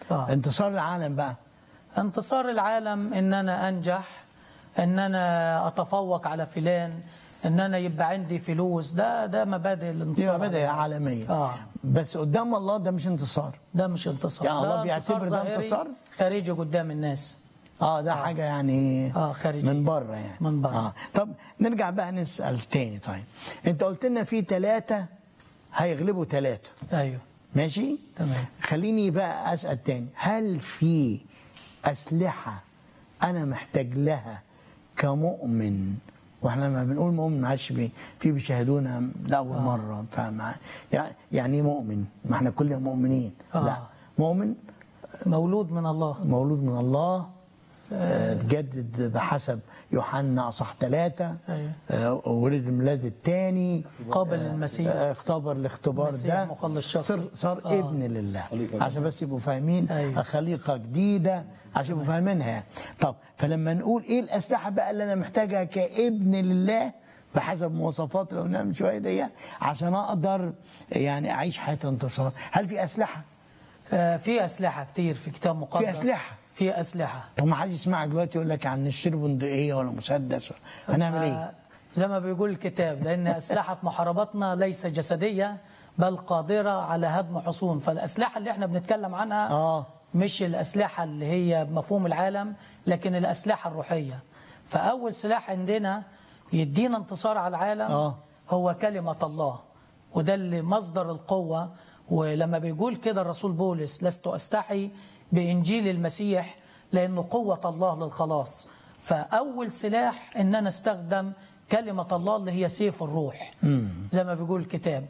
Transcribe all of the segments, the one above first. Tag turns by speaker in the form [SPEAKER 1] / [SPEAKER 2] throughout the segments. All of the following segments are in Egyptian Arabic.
[SPEAKER 1] آه.
[SPEAKER 2] انتصار العالم بقى
[SPEAKER 1] انتصار العالم ان انا انجح ان انا اتفوق على فلان ان انا يبقى عندي فلوس ده ده مبادئ
[SPEAKER 2] دي
[SPEAKER 1] الانتصار
[SPEAKER 2] مبادئ عالميه
[SPEAKER 1] آه.
[SPEAKER 2] بس قدام الله ده مش انتصار
[SPEAKER 1] ده مش انتصار
[SPEAKER 2] يعني الله
[SPEAKER 1] ده
[SPEAKER 2] بيعتبر ده
[SPEAKER 1] ظاهري
[SPEAKER 2] انتصار؟
[SPEAKER 1] خارجي قدام الناس
[SPEAKER 2] اه ده حاجه يعني
[SPEAKER 1] آه، خارجية.
[SPEAKER 2] من بره يعني
[SPEAKER 1] من بره.
[SPEAKER 2] آه. طب نرجع بقى نسال تاني طيب انت قلت لنا في ثلاثه هيغلبوا ثلاثه
[SPEAKER 1] ايوه
[SPEAKER 2] ماشي
[SPEAKER 1] تمام.
[SPEAKER 2] خليني بقى اسال تاني هل في اسلحه انا محتاج لها كمؤمن واحنا لما بنقول مؤمن معلش بي في بيشاهدونا لاول مره فاهم يعني يعني إيه مؤمن ما احنا كلنا مؤمنين
[SPEAKER 1] آه.
[SPEAKER 2] لا مؤمن
[SPEAKER 1] مولود من الله
[SPEAKER 2] مولود من الله آه، تجدد بحسب يوحنا اصح ثلاثة
[SPEAKER 1] أيوة.
[SPEAKER 2] آه، ولد الميلاد الثاني
[SPEAKER 1] قابل للمسيح.
[SPEAKER 2] اختبر الاختبار
[SPEAKER 1] المسيح
[SPEAKER 2] ده
[SPEAKER 1] مخلص شخصي.
[SPEAKER 2] صار, صار
[SPEAKER 1] آه.
[SPEAKER 2] ابن لله
[SPEAKER 3] خليقة
[SPEAKER 2] عشان بس يبقوا فاهمين
[SPEAKER 1] أيوة.
[SPEAKER 2] خليقة جديدة عشان يبقوا فاهمينها يعني. طب فلما نقول ايه الاسلحة بقى اللي انا محتاجها كابن لله بحسب مواصفات اللي قلناها من شويه دي عشان اقدر يعني اعيش حياه الانتصار هل في اسلحه؟
[SPEAKER 1] آه في اسلحه كتير في الكتاب المقدس
[SPEAKER 2] في أسلحة.
[SPEAKER 1] في اسلحه
[SPEAKER 2] طب ما حد يسمعك دلوقتي يقول لك عن نشتري بندقيه ولا مسدس هنعمل ايه؟
[SPEAKER 1] آه، زي ما بيقول الكتاب لأن أسلحة محاربتنا ليس جسدية بل قادرة على هدم حصون فالأسلحة اللي احنا بنتكلم عنها
[SPEAKER 2] آه.
[SPEAKER 1] مش الأسلحة اللي هي بمفهوم العالم لكن الأسلحة الروحية فأول سلاح عندنا يدينا انتصار على العالم
[SPEAKER 2] آه.
[SPEAKER 1] هو كلمة الله وده اللي مصدر القوة ولما بيقول كده الرسول بولس لست أستحي بإنجيل المسيح لأنه قوة الله للخلاص فأول سلاح إن أنا استخدم كلمة الله اللي هي سيف الروح زي ما بيقول الكتاب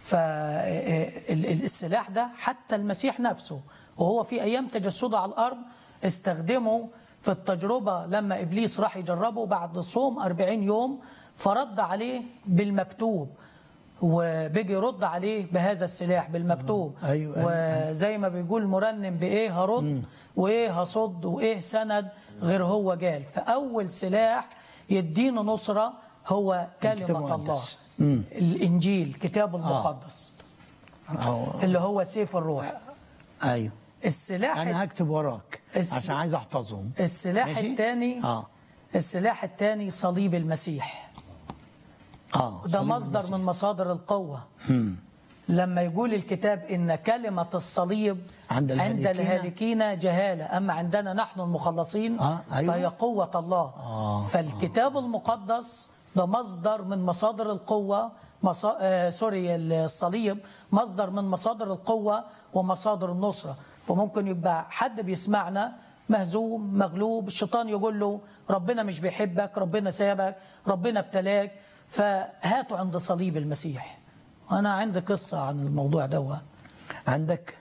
[SPEAKER 1] فالسلاح ده حتى المسيح نفسه وهو في أيام تجسده على الأرض استخدمه في التجربة لما إبليس راح يجربه بعد صوم 40 يوم فرد عليه بالمكتوب وبيجي يرد عليه بهذا السلاح بالمكتوب
[SPEAKER 2] أيوة،
[SPEAKER 1] وزي ما بيقول مرنم بإيه هرد وإيه هصد وإيه سند غير هو جال فأول سلاح يدينا نصرة هو
[SPEAKER 2] الكتاب
[SPEAKER 1] كلمة الله
[SPEAKER 2] المقدس.
[SPEAKER 1] الإنجيل الكتاب المقدس
[SPEAKER 2] أو
[SPEAKER 1] اللي هو سيف الروح
[SPEAKER 2] ايوه
[SPEAKER 1] السلاح
[SPEAKER 2] انا هكتب وراك
[SPEAKER 1] الس-
[SPEAKER 2] عشان عايز احفظهم
[SPEAKER 1] السلاح
[SPEAKER 2] ماشي؟
[SPEAKER 1] الثاني
[SPEAKER 2] اه
[SPEAKER 1] السلاح الثاني صليب المسيح
[SPEAKER 2] اه
[SPEAKER 1] ده
[SPEAKER 2] صليب
[SPEAKER 1] مصدر
[SPEAKER 2] المسيح.
[SPEAKER 1] من مصادر القوة لما يقول الكتاب إن كلمة الصليب
[SPEAKER 2] عند
[SPEAKER 1] عند
[SPEAKER 2] الهالكين.
[SPEAKER 1] الهالكين جهالة أما عندنا نحن المخلصين
[SPEAKER 2] آه، أيوة.
[SPEAKER 1] فهي قوة الله
[SPEAKER 2] آه،
[SPEAKER 1] فالكتاب المقدس ده مصدر من مصادر القوة مصا... آه سوري الصليب مصدر من مصادر القوة ومصادر النصرة فممكن يبقى حد بيسمعنا مهزوم مغلوب الشيطان يقول له ربنا مش بيحبك ربنا سابك ربنا ابتلاك فهاتوا عند صليب المسيح أنا عندي قصة عن الموضوع ده
[SPEAKER 2] عندك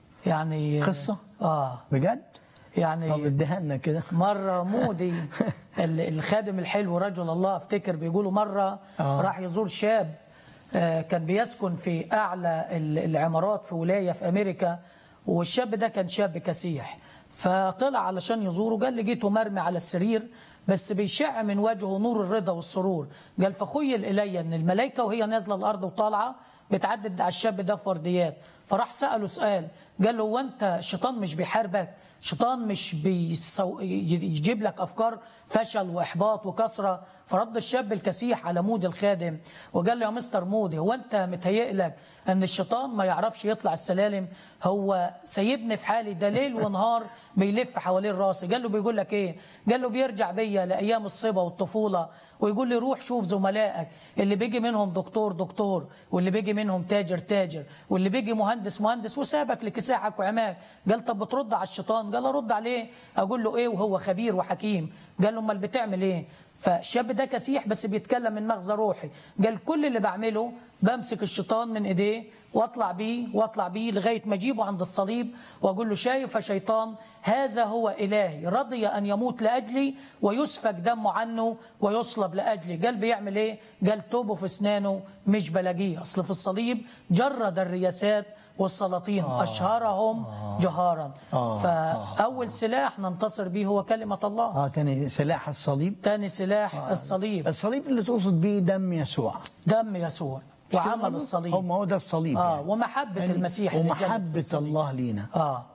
[SPEAKER 1] يعني
[SPEAKER 2] قصة؟
[SPEAKER 1] آه
[SPEAKER 2] بجد؟ طب
[SPEAKER 1] يعني
[SPEAKER 2] اديها لنا كده
[SPEAKER 1] مرة مودي ال- الخادم الحلو رجل الله افتكر بيقولوا مرة
[SPEAKER 2] آه.
[SPEAKER 1] راح يزور شاب آه، كان بيسكن في أعلى ال- العمارات في ولاية في أمريكا والشاب ده كان شاب كسيح فطلع علشان يزوره قال لقيته مرمي على السرير بس بيشع من وجهه نور الرضا والسرور قال فخيل إلي أن الملائكة وهي نازلة الأرض وطالعة بتعدد على الشاب ده في ورديات فراح سأله سؤال قال له هو أنت الشيطان مش بيحاربك شيطان مش بيسو... يجيب لك افكار فشل واحباط وكسره فرد الشاب الكسيح على مودي الخادم وقال له يا مستر مودي هو انت متهيئ لك ان الشيطان ما يعرفش يطلع السلالم هو سايبني في حالي ده ليل ونهار بيلف حوالين راسي قال له بيقول لك ايه قال له بيرجع بيا لايام الصبا والطفوله ويقول لي روح شوف زملائك اللي بيجي منهم دكتور دكتور واللي بيجي منهم تاجر تاجر واللي بيجي مهندس مهندس وسابك لكساحك وعماك قال طب بترد على الشيطان قال ارد عليه اقول له ايه وهو خبير وحكيم قال له امال بتعمل ايه فالشاب ده كسيح بس بيتكلم من مغزى روحي قال كل اللي بعمله بمسك الشيطان من ايديه واطلع بيه واطلع بيه لغايه ما اجيبه عند الصليب واقول له شايف يا شيطان هذا هو الهي رضي ان يموت لاجلي ويسفك دمه عنه ويصلب لاجلي قال بيعمل ايه قال توبه في اسنانه مش بلاقيه اصل في الصليب جرد الرياسات والسلاطين اشهرهم جهارا
[SPEAKER 2] آه.
[SPEAKER 1] فاول سلاح ننتصر به هو كلمه الله
[SPEAKER 2] اه كان سلاح الصليب
[SPEAKER 1] ثاني سلاح الصليب
[SPEAKER 2] الصليب اللي تقصد بيه دم يسوع
[SPEAKER 1] دم يسوع وعمل
[SPEAKER 2] هو
[SPEAKER 1] الصليب
[SPEAKER 2] ما هو ده الصليب
[SPEAKER 1] اه
[SPEAKER 2] يعني.
[SPEAKER 1] ومحبه
[SPEAKER 2] يعني
[SPEAKER 1] المسيح اللي جلت في
[SPEAKER 2] ومحبة
[SPEAKER 1] الصليب.
[SPEAKER 2] الله لينا
[SPEAKER 1] اه